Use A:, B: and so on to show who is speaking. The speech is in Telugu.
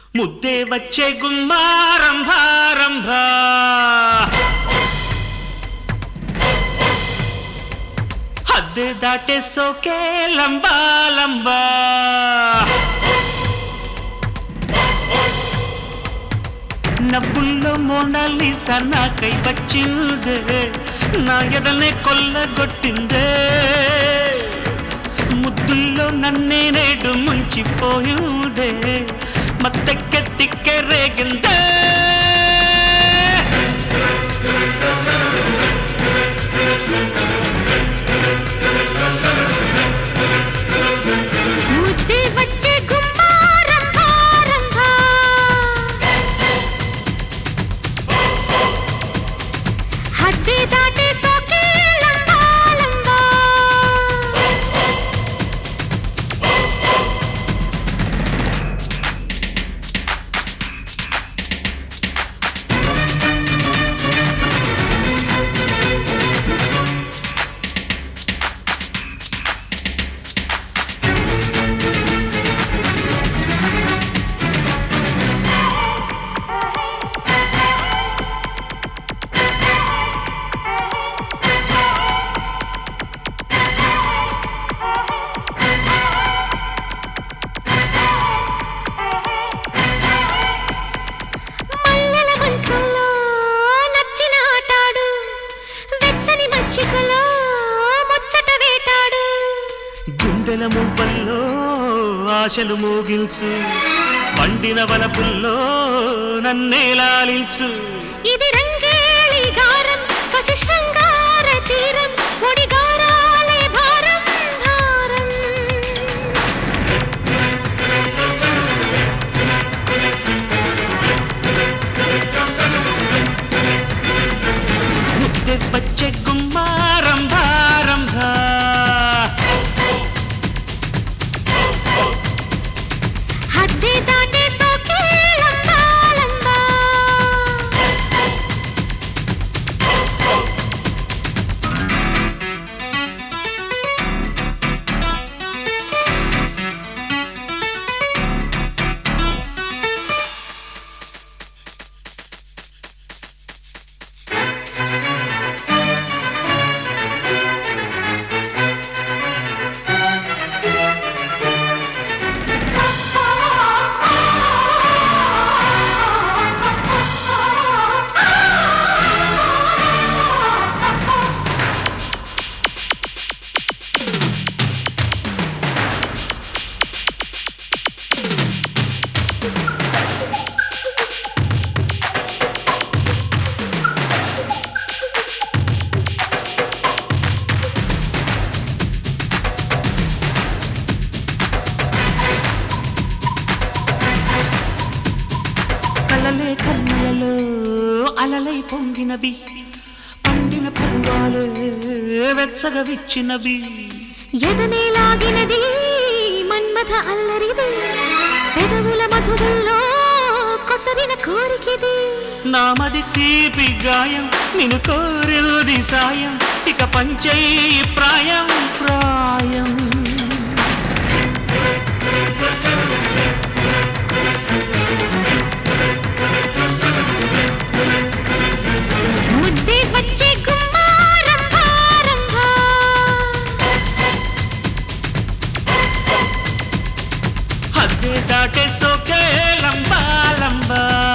A: ముద్దే వచ్చే గుమ్మారంభారంభ హద్దే దాటే సోకే లంబా లంబా నవ్వుల్లో మోనాలిసా నాకై వచ్చిందే నా ఎదనే కొల్లగొట్టిందే ముద్దుల్లో నన్నే నేడు ముంచిపోయిందే మత్తెక్కెత్తిక్కె రేగిందే
B: ముద్దే వచ్చే గుమ్మారంభారంభ హద్దే దాటే సోకే లంబా లంబా మల్లెల మంచంలో నచ్చిన ఆటాడు వెచ్చని మచ్చికలో ముచ్చట వేటాడు
A: గుండెల మువ్వల్లో ఆశలు మోగిల్చు పండిన వలపుల్లో నన్నే లాలించు
B: ఇది రంగేళి గారం కసి శృంగార తీరం ఒడిగారాలే భారం భారం
A: ముద్దె వచ్చే గుమ్మారంభారంభ
B: హద్దే దాటే సోకే లంబా లంబా
A: కలలే కన్నులలో అలలై పొంగినవి పండిన పరువాలే వెచ్చగా విచ్చినవి
B: ఎదనే లాగినది మన్మథ అల్లరిది పెదవుల మధువుల్లో కొసరిన కోరికిది
A: నామది తీపి గాయం నిన్ను కోరినది సాయం ఇక పంచయి ప్రాయం ప్రాయం
B: ముద్దే వచ్చే గుమ్మారంభారంభ
A: హద్దే దాటే సోకే లంబా లంబా